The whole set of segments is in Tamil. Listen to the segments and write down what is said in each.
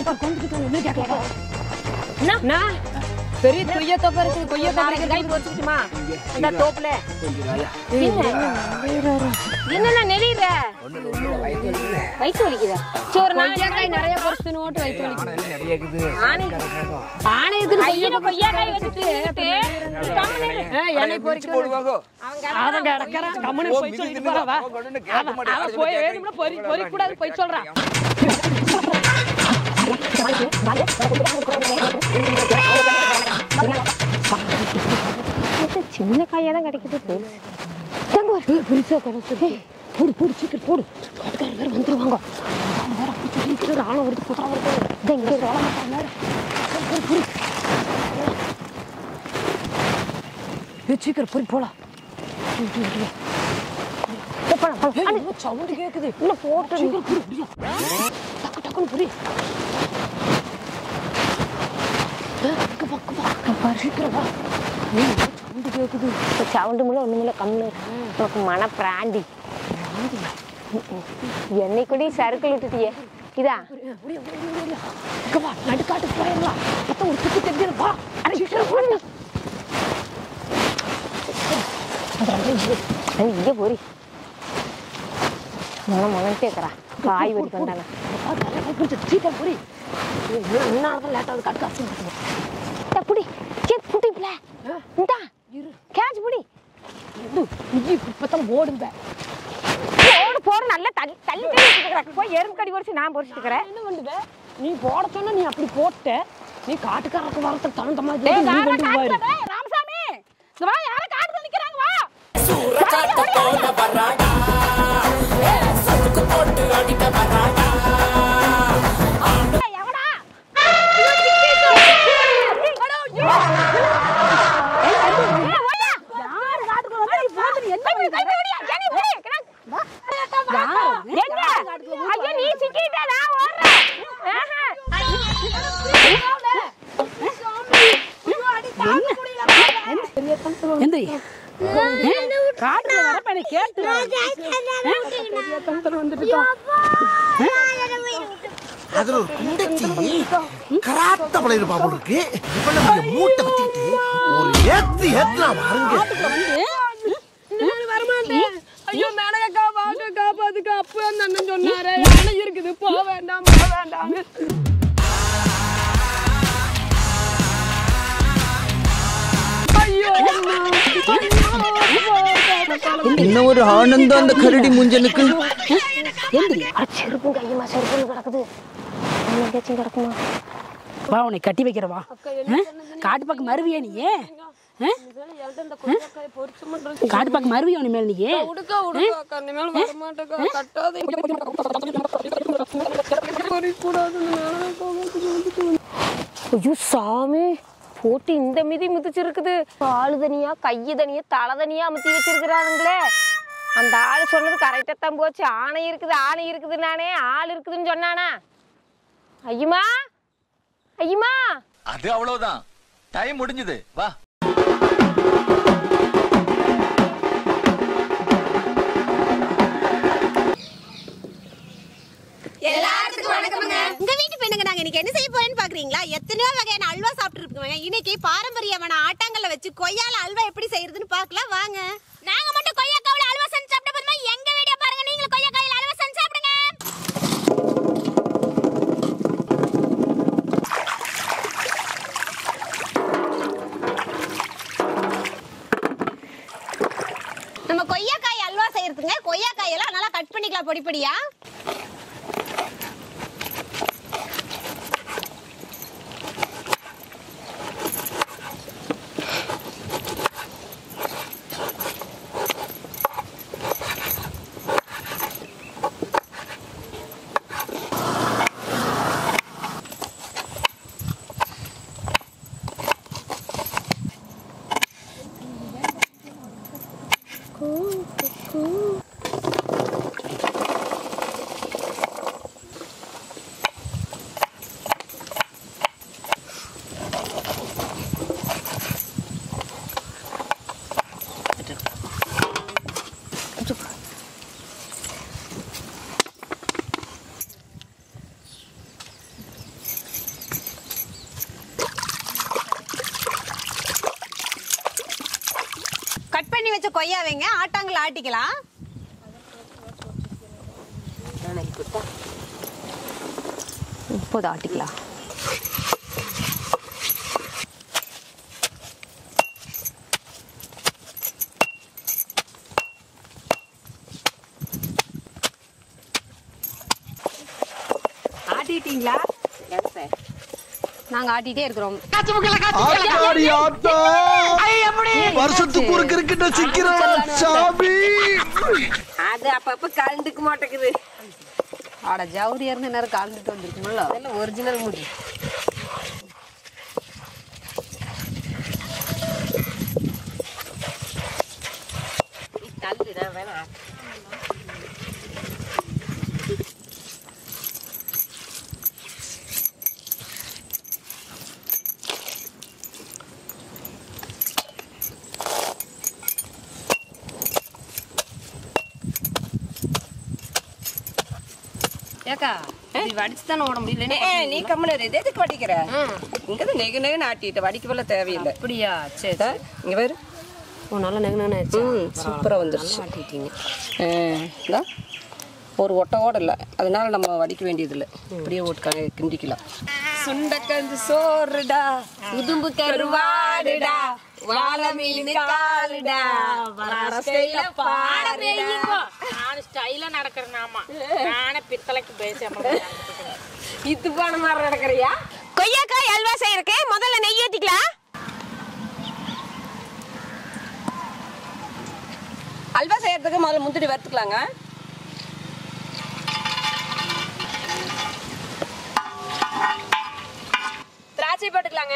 என்ன பெரிய கொய்யா தோப்பா இருக்குது கொய்யா தோப்பா கை பொறிச்சுக்கிட்டுமா இந்த தோப்புல என்னென்ன நெளிற வயிற்று வலிக்குதா சரி ஒரு கொய்யாக்காய் நிறைய பொறிச்சு நோட்டு வயிற்று வலிக்குது ஆனை ஆனை இருக்குது கொய்யா கொய்யாக்காய் வச்சுட்டு என்னை பொறிச்சு போடுவாங்க அவன் கிடக்குறான் கம்முனு போய் சொல்லிட்டு போறா வா அவன் அவன் போய் வேணும்னா பொறி பொறிக்க கூடாது போய் சொல்றான் சின்ன காயா தான் கிடைக்குது பெருசா கிடைக்குது போடு போடு சீக்கிரம் போடு தோட்டக்காரர் வேற வந்துருவாங்க ஆள் வேற அப்படி சொல்லிட்டு ஆளும் வருது குதிரை வருது இதை இங்கே ஓட மாட்டாங்க வேற பொறு, பொறு, பொறு. ஏய், சீக்கிரம் போய் போலாம் சவுண்டு கேக்குது இல்ல போட்டு டக்கு டக்குன்னு புரி சவுண்டு கேக்குது சவுண்டு முள்ள ஒண்ணுமில்ல கம்மு உனக்கு மன பிராண்டி என்னை கூடி சறுக்கல் விட்டுட்டியே இதா இங்க வா நடுக்காட்டு போயிடலாம் மொத்த ஒரு சுத்தி தெரிஞ்சது வா அட சீக்கிரம் போடுங்க அது இங்கே போரி மனம் மகன் கேட்குறா காய் வெடி கொண்டான சீக்கிரம் புரி என்ன லேட் ஆகுது கட்டு காசு புடி சே புடி பிள்ளை இந்தா கேட்ச் புடி இப்பதான் ஓடுங்க போடு போடு நல்லா தள்ளி தள்ளி தள்ளி வச்சுக்கிறேன் போய் எறும்பு கடி பொறிச்சு நான் பொறிச்சுக்கிறேன் என்ன பண்ணுவ நீ போட சொன்னா நீ அப்படி போட்ட நீ காட்டுக்காரருக்கு வரத்துக்கு தகுந்த மாதிரி டேய் நீ யாரா கொண்டு போயிரு. காட்டுல டேய் ராமசாமி இங்க வா யாரா காட்டுல நிக்கறாங்க வா ஏய், எவடா? ஏய், ஓடியா. ஏய், கை ஓடியா. ஏன் நீ ஓடி? எங்க? ஐயோ, நீ சிக்கிட்ட, நான் ஓடுறேன். ஆஹா. எந்திரி காட்டுல வரப்ப நீ கேட்டு அதுல ஒரு குண்டச்சி கராத்த பழைய பாபு இருக்கு இவ்வளவு பெரிய மூட்டை வச்சுக்கிட்டு ஒரு ஏத்து ஏத்துனா பாருங்க ஐயோ மேனகா வாங்க காப்பாத்துக்க அப்ப அந்த அண்ணன் சொன்னாரு யானை இருக்குது போக வேண்டாம் போக வேண்டாம் ஐயோ என்ன ஒரு ஆனந்தம் அந்த கரடி முஞ்சனுக்கு செருப்பும் கையுமா செருப்புன்னு கிடக்குது எங்கேயாச்சும் கிடக்குமா வா உன்னை கட்டி வைக்கிறவா காட்டு பக்கம் மருவியா நீ ஆ? காட்டு பக்கம் மருவியா நீ மேல நீ ஐயோ சாமி போட்டு இந்த மிதி மிதிச்சிருக்குது ஆளு தனியா கையு தனியா தலை தனியா அமுத்தி வச்சிருக்கிறானுங்களே அந்த ஆள் சொன்னது கரெக்டா தான் போச்சு ஆணை இருக்குது ஆணை இருக்குது நானே ஆள் இருக்குதுன்னு சொன்னானா ஐயுமா ஐயுமா அது அவ்வளவுதான் டைம் முடிஞ்சது வா எல்லாத்துக்கும் வணக்கமுங்க உங்க வீட்டு பெண்ணுங்க நாங்க இன்னைக்கு என்ன செய்ய போறேன்னு பாக்குறீங்களா எத்தனையோ வகையான அல்வா சாப்பிட்டு இருக்கோங்க இன்னைக்கு பாரம்பரியமான ஆட்டாங்கல்ல வச்சு கொய்யால அல்வா எப்படி செய்யறதுன்னு பார்க்கலாம் வாங்க நாங்க மட்டும் கொய்யாக்காவில அல்வா செஞ்சு சாப்பிட்ட போதுமா எங்க வீடியோ பாருங்க நீங்களும் கொய்யாக்காயில அல்வா செஞ்சு சாப்பிடுங்க நம்ம கொய்யாக்காய் அல்வா செய்யறதுங்க கொய்யாக்காய் எல்லாம் நல்லா கட் பண்ணிக்கலாம் பொடி பொடியா கட் பண்ணி வச்ச கொய்யா வைங்க ஆட்டாங்கல் ஆட்டிக்கலாம் முப்பது ஆட்டிக்கலாம் ஆட்டிட்டீங்களா நாங்க ஆட்டிட்டே இருக்கிறோம் ஆத்தாடி ஆத்தா வருஷத்துக்கு ஒரு கிரிக்கெட்ட சிக்கிறோம் சாமி அது அப்பப்ப கலந்துக்க மாட்டேங்குது ஆட ஜவுரியா இருந்து நேரம் கலந்துட்டு வந்திருக்குமில்ல அதெல்லாம் ஒரிஜினல் முடி தள்ளு நான் வேணா ஏக்கா இது வடிச்சு தானே ஓட முடியல நீ கம்முனு இரு. இது எதுக்கு வடிக்கிற இங்க தான் நெகு நெகு ஆட்டிட்டு வடிக்க போல தேவையில்லை அப்படியா சரி இதா, இங்க பாரு ஓ நல்லா நெகு நெகு ம் சூப்பரா வந்துருச்சு ஆட்டிட்டீங்க ஆ, இதா ஒரு ஒட்டோட இல்லை அதனால நம்ம வடிக்க வேண்டியதில்லை இப்படியே ஓட்டுக்காங்க கிண்டிக்கலாம் சுண்டக்கந்து சோறுடா உதும்பு கருவாடுடா வாழ மீன் காலுடா வரஸ்டைல பாடுடா நான் ஸ்டைலா நடக்கிறேன் ஆமா நானே பித்தளைக்கு பேசாம இது போன மாதிரி நடக்கிறியா கொய்யாக்காய் அல்வா செய்யறதுக்கு முதல்ல நெய் ஊத்திக்கலாம் அல்வா செய்யறதுக்கு முதல்ல முந்திரி வறுத்துக்கலாங்க திராட்சை போட்டுக்கலாங்க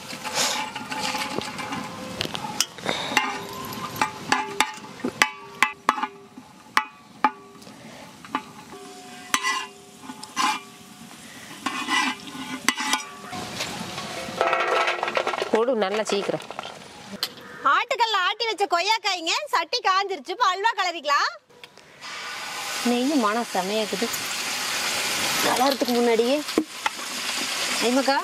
போடு நல்லா சீக்கிரம் ஆட்டுக்கல்ல ஆட்டி வச்ச கொய்யாக்காய்ங்க சட்டி காஞ்சிருச்சு இப்போ அல்வா கலரிக்கலாம் நெய் மன செமையாக்குது கலரத்துக்கு முன்னாடியே ஐமக்கா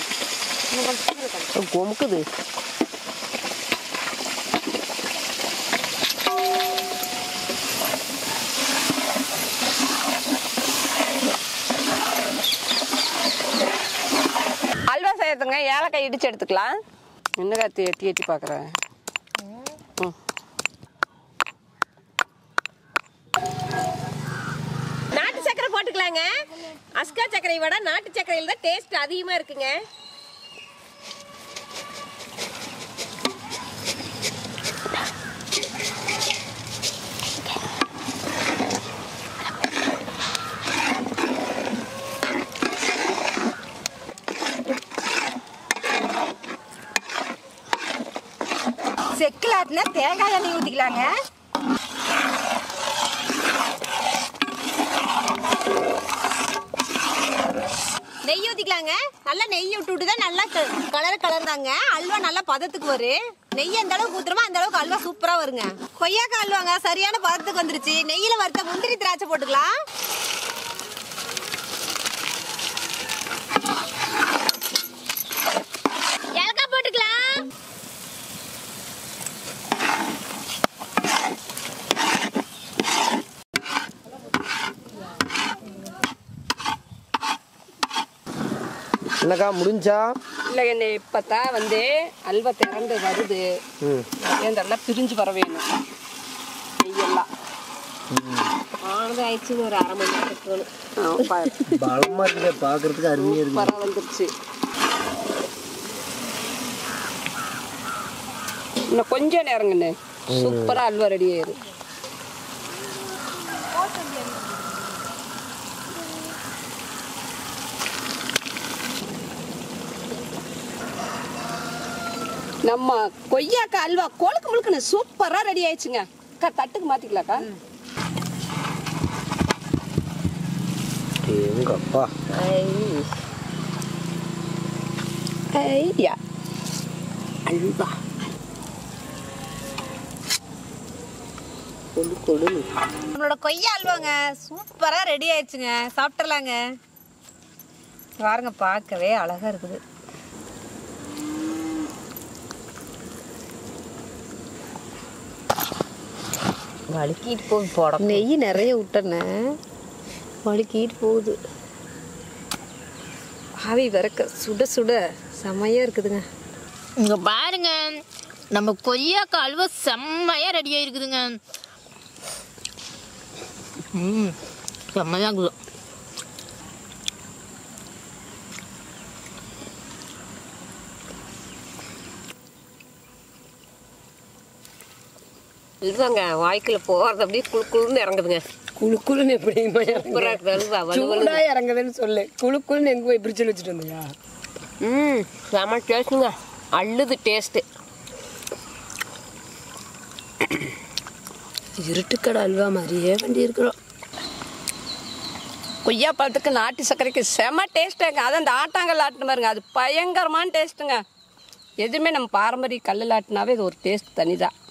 கொமுக்குது அல்வா செய்யறதுங்க ஏலக்காய் இடிச்சு எடுத்துக்கலாம் என்ன காத்து எட்டி எட்டி பார்க்குறேன் நாட்டு சக்கரை போட்டுக்கலாங்க அஸ்கா சக்கரை விட நாட்டு சக்கரையில் தான் டேஸ்ட் அதிகமா இருக்குங்க செக்கில் ஆட்டினா தேங்காய் எண்ணெய் ஊற்றிக்கலாங்க நெய் ஊற்றிக்கலாங்க நல்லா நெய் விட்டுட்டு தான் நல்லா கலர் கலர் தாங்க அல்வா நல்லா பதத்துக்கு வரும் நெய் எந்த அளவுக்கு ஊத்துறோமோ அந்த அளவுக்கு அல்வா சூப்பரா வருங்க கொய்யாக்காய் அல்வாங்க சரியான பதத்துக்கு வந்துருச்சு நெய்யில வறுத்த முந்திரி திராட்சை போட்டுக்கலாம் ஏலக்காய் போட்டுக்கலாம் என்னக்கா முடிஞ்சா இல்லை என்ன இப்போத்தான் வந்து அல்வா திறந்து வருது இதெல்லாம் பிரிஞ்சு வர வேணும் நெய்யெல்லாம் ஆனது ஆயிடுச்சு ஒரு அரை மணி நேரத்துக்கு வேணும். ஆ, பா- பலமா இருக்குது பாக்குறதுக்கு அருமையா இருக்கு சூப்பரா வந்துருச்சு இன்னும் கொஞ்சம் நேரங்கண்ணே சூப்பரா அல்வா ரெடி ஆயிரும் நம்ம கொய்யாக்கா அல்வா கொழுக்கு முழுக்குன்னு சூப்பரா ரெடி ஆயிடுச்சுங்க அக்கா தட்டுக்கு மாத்திக்கலாக்கா எங்க அப்பா ஐயா அல்வா கொழு கொழு நம்மளோட கொய்யா அல்வாங்க சூப்பரா ரெடி ஆயிடுச்சுங்க சாப்பிட்டுறலாங்க பாருங்க பார்க்கவே அழகா இருக்குது வலிக்கிட்டு போய் போட நெய் நிறைய விட்டனே வழுக்கிட்டு போகுது ஆவி விறக்க சுட சுட செமையா இருக்குதுங்க இங்க பாருங்க நம்ம கொய்யாக்காய் அல்வா செம்மையா ரெடி ஆயிருக்குதுங்க ம் செம்மையா இருக்குது அல்வாங்க வாய்க்குள்ள போறது அப்படியே குழு குழுன்னு இறங்குதுங்க குழு குழுன்னு எப்படி சூப்பரா இருக்குது அல்வா வலு சூடா இறங்குதுன்னு சொல்லு குழு குழுன்னு எங்க போய் பிரிச்சு வச்சுட்டு வந்தியா ம் செம டேஸ்ட்டுங்க அள்ளுது டேஸ்ட்டு இருட்டுக்கடை அல்வா மாதிரியே வண்டி இருக்கிறோம் கொய்யா பழத்துக்கு நாட்டு சர்க்கரைக்கு செம டேஸ்ட்டுங்க அது அந்த ஆட்டாங்கல் ஆட்டின பாருங்க அது பயங்கரமான டேஸ்ட்டுங்க எதுவுமே நம்ம பாரம்பரிய கல்லில் ஆட்டினாவே இது ஒரு டேஸ்ட் தனி தான்